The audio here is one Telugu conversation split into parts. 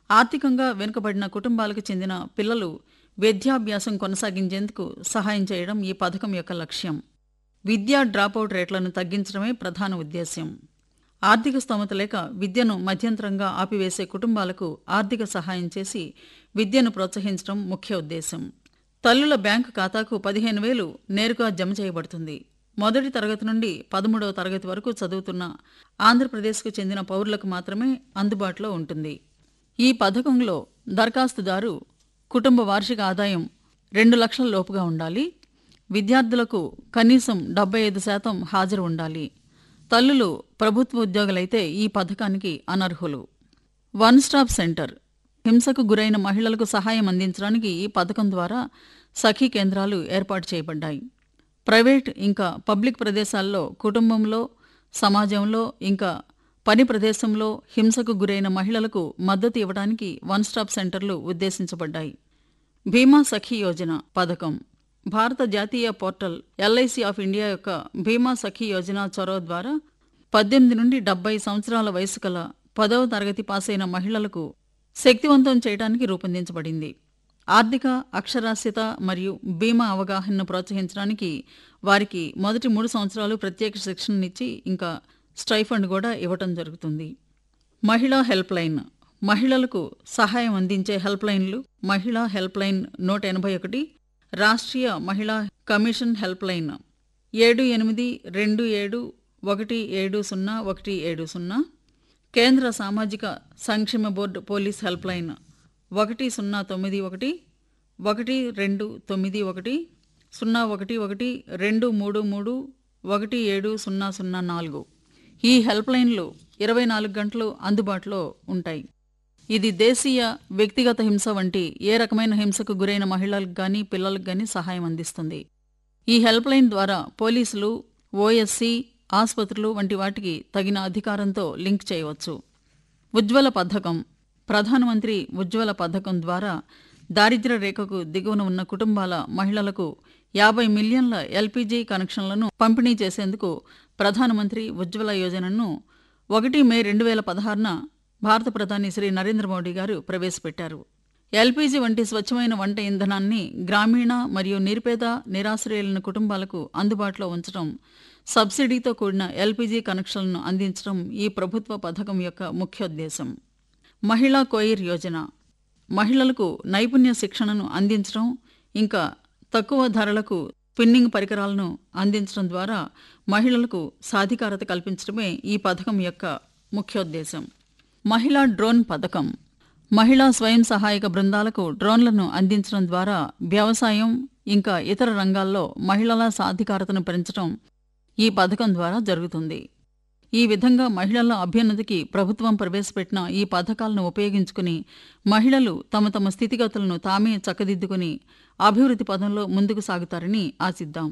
ఆర్థికంగా వెనుకబడిన కుటుంబాలకు చెందిన పిల్లలు విద్యాభ్యాసం కొనసాగించేందుకు సహాయం చేయడం ఈ పథకం యొక్క లక్ష్యం విద్యా డ్రాపౌట్ రేట్లను తగ్గించడమే ప్రధాన ఉద్దేశ్యం ఆర్థిక స్తోమత లేక విద్యను మధ్యంతరంగా ఆపివేసే కుటుంబాలకు ఆర్థిక సహాయం చేసి విద్యను ప్రోత్సహించడం ముఖ్య ఉద్దేశం తల్లుల బ్యాంకు ఖాతాకు పదిహేను వేలు నేరుగా జమ చేయబడుతుంది మొదటి తరగతి నుండి పదమూడవ తరగతి వరకు చదువుతున్న ఆంధ్రప్రదేశ్కు చెందిన పౌరులకు మాత్రమే అందుబాటులో ఉంటుంది ఈ పథకంలో దరఖాస్తుదారు కుటుంబ వార్షిక ఆదాయం రెండు లక్షల లోపుగా ఉండాలి విద్యార్థులకు కనీసం డెబ్బై ఐదు శాతం హాజరు ఉండాలి తల్లులు ప్రభుత్వ ఉద్యోగులైతే ఈ పథకానికి అనర్హులు వన్ స్టాప్ సెంటర్ హింసకు గురైన మహిళలకు సహాయం అందించడానికి ఈ పథకం ద్వారా సఖీ కేంద్రాలు ఏర్పాటు చేయబడ్డాయి ప్రైవేట్ ఇంకా పబ్లిక్ ప్రదేశాల్లో కుటుంబంలో సమాజంలో ఇంకా పని ప్రదేశంలో హింసకు గురైన మహిళలకు మద్దతు ఇవ్వడానికి వన్ స్టాప్ సెంటర్లు ఉద్దేశించబడ్డాయి భీమా సఖీ యోజన పథకం భారత జాతీయ పోర్టల్ ఎల్ఐసి ఆఫ్ ఇండియా యొక్క భీమా సఖీ యోజన చొరవ ద్వారా పద్దెనిమిది నుండి డెబ్బై సంవత్సరాల వయసు కల పదవ తరగతి పాసైన మహిళలకు శక్తివంతం చేయడానికి రూపొందించబడింది ఆర్థిక అక్షరాస్యత మరియు బీమా అవగాహనను ప్రోత్సహించడానికి వారికి మొదటి మూడు సంవత్సరాలు ప్రత్యేక శిక్షణనిచ్చి ఇంకా స్టైఫండ్ కూడా ఇవ్వటం జరుగుతుంది మహిళా హెల్ప్ లైన్ మహిళలకు సహాయం అందించే హెల్ప్ లైన్లు మహిళా హెల్ప్ లైన్ నూట ఎనభై ఒకటి రాష్ట్రీయ మహిళా కమిషన్ హెల్ప్ లైన్ ఏడు ఎనిమిది రెండు ఏడు ఒకటి ఏడు సున్నా ఒకటి ఏడు సున్నా కేంద్ర సామాజిక సంక్షేమ బోర్డు పోలీస్ హెల్ప్ లైన్ ఒకటి సున్నా తొమ్మిది ఒకటి ఒకటి రెండు తొమ్మిది ఒకటి సున్నా ఒకటి ఒకటి రెండు మూడు మూడు ఒకటి ఏడు సున్నా సున్నా నాలుగు ఈ హెల్ప్ లైన్లు ఇరవై నాలుగు గంటలు అందుబాటులో ఉంటాయి ఇది దేశీయ వ్యక్తిగత హింస వంటి ఏ రకమైన హింసకు గురైన మహిళలకు గాని పిల్లలకు గాని సహాయం అందిస్తుంది ఈ హెల్ప్ లైన్ ద్వారా పోలీసులు ఓఎస్సీ ఆసుపత్రులు వంటి వాటికి తగిన అధికారంతో లింక్ చేయవచ్చు ఉజ్వల పథకం ప్రధానమంత్రి ఉజ్వల పథకం ద్వారా దారిద్ర్య రేఖకు దిగువన ఉన్న కుటుంబాల మహిళలకు యాభై మిలియన్ల ఎల్పీజీ కనెక్షన్లను పంపిణీ చేసేందుకు ప్రధానమంత్రి ఉజ్వల యోజనను ఒకటి మే రెండు వేల పదహారున భారత ప్రధాని శ్రీ నరేంద్ర మోడీ గారు ప్రవేశపెట్టారు ఎల్పీజీ వంటి స్వచ్ఛమైన వంట ఇంధనాన్ని గ్రామీణ మరియు నిరుపేద నిరాశ్రయులైన కుటుంబాలకు అందుబాటులో ఉంచడం సబ్సిడీతో కూడిన ఎల్పీజీ కనెక్షన్లను అందించడం ఈ ప్రభుత్వ పథకం యొక్క ముఖ్యోద్దేశం మహిళా కోయిర్ యోజన మహిళలకు నైపుణ్య శిక్షణను అందించడం ఇంకా తక్కువ ధరలకు స్పిన్నింగ్ పరికరాలను అందించడం ద్వారా మహిళలకు సాధికారత కల్పించడమే ఈ పథకం యొక్క ముఖ్యోద్దేశం మహిళా డ్రోన్ పథకం మహిళా స్వయం సహాయక బృందాలకు డ్రోన్లను అందించడం ద్వారా వ్యవసాయం ఇంకా ఇతర రంగాల్లో మహిళల సాధికారతను పెంచడం ఈ పథకం ద్వారా జరుగుతుంది ఈ విధంగా మహిళల అభ్యున్నతికి ప్రభుత్వం ప్రవేశపెట్టిన ఈ పథకాలను ఉపయోగించుకుని మహిళలు తమ తమ స్థితిగతులను తామే చక్కదిద్దుకుని అభివృద్ధి పదంలో ముందుకు సాగుతారని ఆశిద్దాం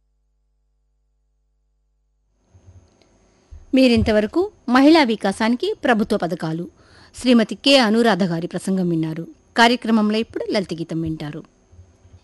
మీరింతవరకు మహిళా వికాసానికి ప్రభుత్వ పథకాలు శ్రీమతి కె అనురాధ గారి ప్రసంగం విన్నారు కార్యక్రమంలో ఇప్పుడు లలిత గీతం వింటారు